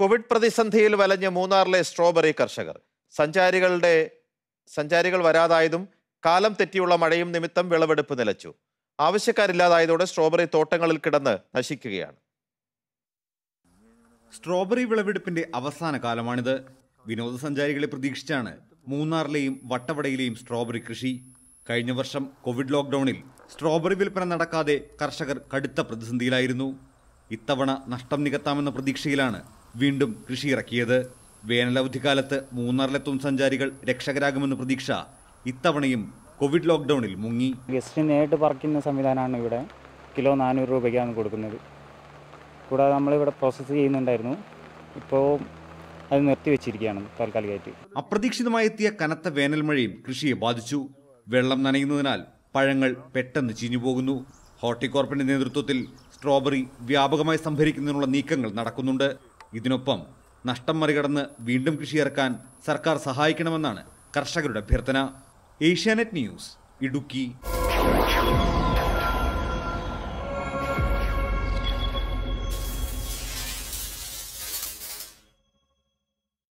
Covid പ്രതിസന്ധിയിൽ വലഞ്ഞ മൂന്നാറിലെ strawberry കർഷകർ സഞ്ചാരികളുടെ സഞ്ചാരികൾ വരാതായതും കാലം തെറ്റിയുള്ള മഴയും നിമിത്തം വിളവെടുപ്പ് നിലച്ചു ആവശ്യക്കാരില്ലാതായതോടെ സ്ട്രോബെറി തോട്ടങ്ങളിൽ കിടന്ന് നശിക്കുകയാണ് സ്ട്രോബെറി വിളവെടുപ്പിന്റെ അവസാന കാലമാണിത് വിനോദസഞ്ചാരികളെ പ്രതീക്ഷിച്ചാണ് മൂന്നാറിലെയും വട്ടവടയിലെയും സ്ട്രോബെറി കൃഷി കഴിഞ്ഞ വർഷം കോവിഡ് ലോക്ക്ഡൌണിൽ സ്ട്രോബെറി വിൽപ്പന നടക്കാതെ കർഷകർ കടുത്ത പ്രതിസന്ധിയിലായിരുന്നു ഇത്തവണ നഷ്ടം നികത്താമെന്ന പ്രതീക്ഷയിലാണ് വീണ്ടും കൃഷി ഇറക്കിയത് വേനലവധിക്കാലത്ത് മൂന്നാറിലെത്തും സഞ്ചാരികൾ രക്ഷകരാകുമെന്ന പ്രതീക്ഷ ഇത്തവണയും കോവിഡ് ലോക്ക്ഡൌണിൽ മുങ്ങി ഗസ്റ്റിന് നേരിട്ട് പറിക്കുന്ന സംവിധാനമാണ് ഇവിടെ കിലോ നാനൂറ് രൂപയ്ക്കാണ് കൊടുക്കുന്നത് കൂടാതെ നമ്മളിവിടെ പ്രോസസ്സ് ചെയ്യുന്നുണ്ടായിരുന്നു ഇപ്പോൾ അത് നിർത്തിവെച്ചിരിക്കുകയാണ് താൽക്കാലികമായിട്ട് അപ്രതീക്ഷിതമായി എത്തിയ കനത്ത വേനൽ മഴയും കൃഷിയെ ബാധിച്ചു വെള്ളം നനയുന്നതിനാൽ പഴങ്ങൾ പെട്ടെന്ന് ചീഞ്ഞുപോകുന്നു ഹോർട്ടികോർപ്പിന്റെ നേതൃത്വത്തിൽ സ്ട്രോബെറി വ്യാപകമായി സംഭരിക്കുന്നതിനുള്ള നീക്കങ്ങൾ നടക്കുന്നുണ്ട് ഇതിനൊപ്പം നഷ്ടം മറികടന്ന് വീണ്ടും കൃഷി ഇറക്കാൻ സർക്കാർ സഹായിക്കണമെന്നാണ് കർഷകരുടെ അഭ്യർത്ഥന ഏഷ്യാനെറ്റ് ന്യൂസ് ഇടുക്കി